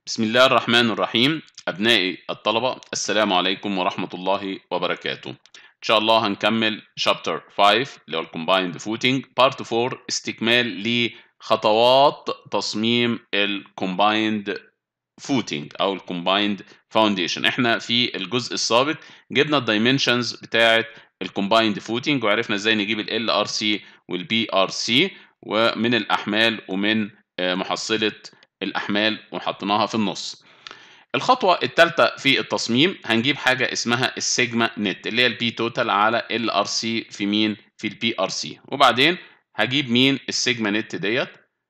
بسم الله الرحمن الرحيم أبنائي الطلبة السلام عليكم ورحمة الله وبركاته إن شاء الله هنكمل شابتر 5 اللي هو الكومبايند فوتنج بارت 4 استكمال لخطوات تصميم الكومبايند فوتنج أو الكومبايند فاونديشن احنا في الجزء السابق جبنا الدايمنشنز بتاعة الكومبايند فوتنج وعرفنا ازاي نجيب ال ار سي والبي ار سي ومن الأحمال ومن محصلة الأحمال وحطيناها في النص. الخطوة الثالثة في التصميم هنجيب حاجة اسمها السيجما نت اللي هي البي توتال على ال ار سي في مين؟ في البي ار سي وبعدين هجيب مين السيجما نت ديت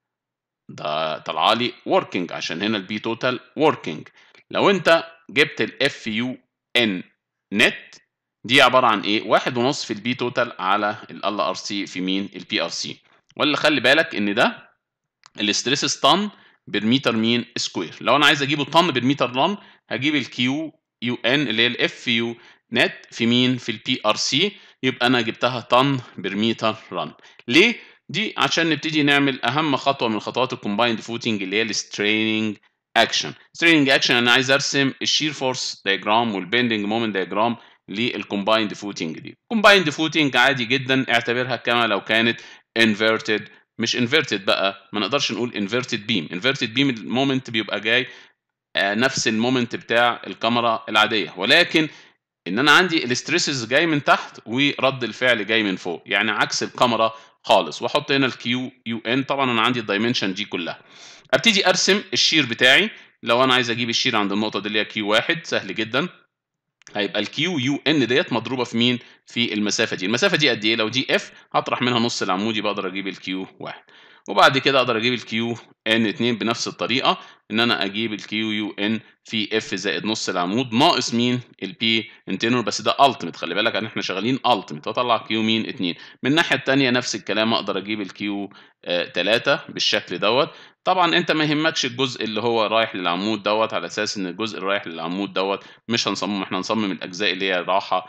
ده طالعه لي وركينج عشان هنا البي توتال وركينج لو انت جبت الاف يو ان نت دي عبارة عن ايه؟ واحد ونص في البي توتال على ال ار سي في مين؟ البي ار سي ولا خلي بالك ان ده الاستريس طن بالمتر مين سكوير لو انا عايز اجيبه طن بالمتر رن هجيب الكيو يو ان اللي هي الاف يو نت في مين في البي ار سي يبقى انا جبتها طن بالمتر رن ليه دي عشان نبتدي نعمل اهم خطوه من خطوات الكومبايند فوتنج اللي هي الستريننج اكشن ستريننج اكشن انا عايز ارسم الشير فورس دايجرام والبندنج مومنت دايجرام للكومبايند فوتنج دي كومبايند فوتنج عادي جدا اعتبرها كما لو كانت inverted مش انفيرتد بقى ما نقدرش نقول انفيرتد بيم انفيرتد بيم المومنت بيبقى جاي آه نفس المومنت بتاع الكاميرا العاديه ولكن ان انا عندي الاستريسز جاي من تحت ورد الفعل جاي من فوق يعني عكس الكاميرا خالص واحط هنا الكيو يو ان طبعا انا عندي الدايمنشن دي كلها ابتدي ارسم الشير بتاعي لو انا عايز اجيب الشير عند النقطه دي اللي هي كيو واحد سهل جدا هيبقى الكيو يو ان ديت مضروبه في مين؟ في المسافه دي، المسافه دي قد ايه؟ لو دي اف هطرح منها نص العمودي بقدر اجيب الكيو واحد. وبعد كده اقدر اجيب الكيو ان 2 بنفس الطريقه ان انا اجيب الكيو يو ان في اف زائد نص العمود ناقص مين؟ البي انتينور بس ده التيميت خلي بالك ان احنا شغالين التيميت واطلع كيو مين 2 من الناحيه الثانيه نفس الكلام اقدر اجيب الكيو 3 آه بالشكل دوت طبعا انت ما يهمكش الجزء اللي هو رايح للعمود دوت على اساس ان الجزء اللي رايح للعمود دوت مش هنصمم احنا هنصمم الاجزاء اللي هي راحه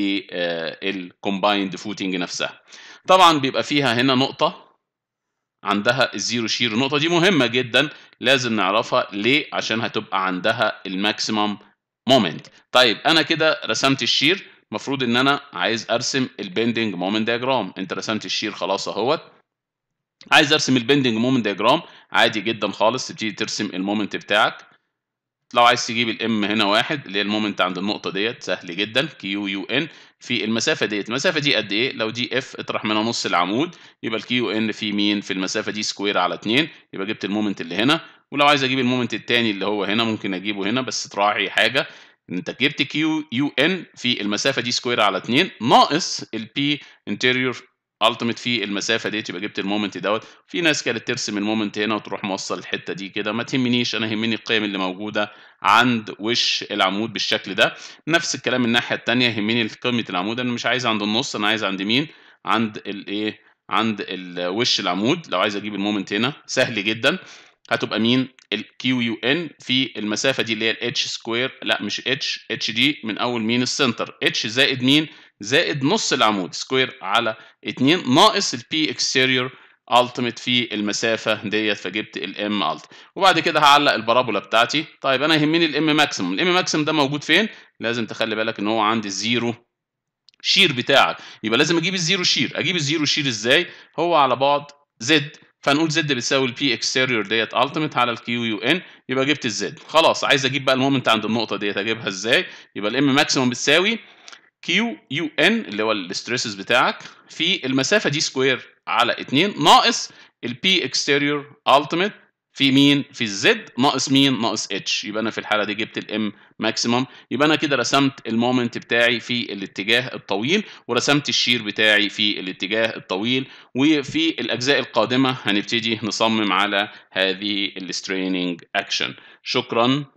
للكومبايند فوتنج نفسها طبعا بيبقى فيها هنا نقطه عندها الزيرو شير النقطه دي مهمه جدا لازم نعرفها ليه عشان هتبقى عندها الماكسيمم مومنت طيب انا كده رسمت الشير المفروض ان انا عايز ارسم البندنج مومنت دياجرام انت رسمت الشير خلاص اهوت عايز ارسم البندنج مومنت دياجرام عادي جدا خالص تبتدي ترسم المومنت بتاعك لو عايز تجيب الام هنا واحد اللي هي المومنت عند النقطه ديت سهل جدا كيو يو ان في المسافه ديت المسافه دي قد ايه لو دي اف اطرح منها نص العمود يبقى الكيو ان في مين في المسافه دي سكوير على 2 يبقى جبت المومنت اللي هنا ولو عايز اجيب المومنت الثاني اللي هو هنا ممكن اجيبه هنا بس تراعي حاجه انت جبت كيو يو ان في المسافه دي سكوير على 2 ناقص البي انتيريور التيميت في المسافه ديت يبقى جبت المومنت دوت في ناس كانت ترسم المومنت هنا وتروح موصل الحته دي كده ما تهمنيش انا يهمني القيم اللي موجوده عند وش العمود بالشكل ده نفس الكلام من الناحيه الثانيه يهمني قيمه العمود انا مش عايز عند النص انا عايز عند مين عند الايه عند وش العمود لو عايز اجيب المومنت هنا سهل جدا هتبقى مين الكيو يو ان في المسافه دي اللي هي الاتش سكوير لا مش اتش اتش دي من اول مين السنتر اتش زائد مين زائد نص العمود سكوير على 2 ناقص البي اكستيريور التيميت في المسافه ديت فجبت الام الت وبعد كده هعلق البارابولا بتاعتي طيب انا يهمني الام ماكسيمم الام ماكسيمم ده موجود فين لازم تخلي بالك ان هو عند الزيرو شير بتاعك يبقى لازم اجيب الزيرو شير اجيب الزيرو شير ازاي هو على بعد زد فنقول زد بتساوي البي اكستيريور ديت التيميت على الكيو يو ان يبقى جبت الزد خلاص عايز اجيب بقى المومنت عند النقطه ديت اجيبها ازاي يبقى الام ماكسيمم بتساوي كيو يو ان اللي هو الاستريسز بتاعك في المسافه دي سكوير على 2 ناقص البي اكستيريور التيميت في مين في الزد ناقص مين ناقص اتش يبقى انا في الحاله دي جبت الام ماكسيمم يبقى انا كده رسمت المومنت بتاعي في الاتجاه الطويل ورسمت الشير بتاعي في الاتجاه الطويل وفي الاجزاء القادمه هنبتدي نصمم على هذه الستريننج اكشن شكرا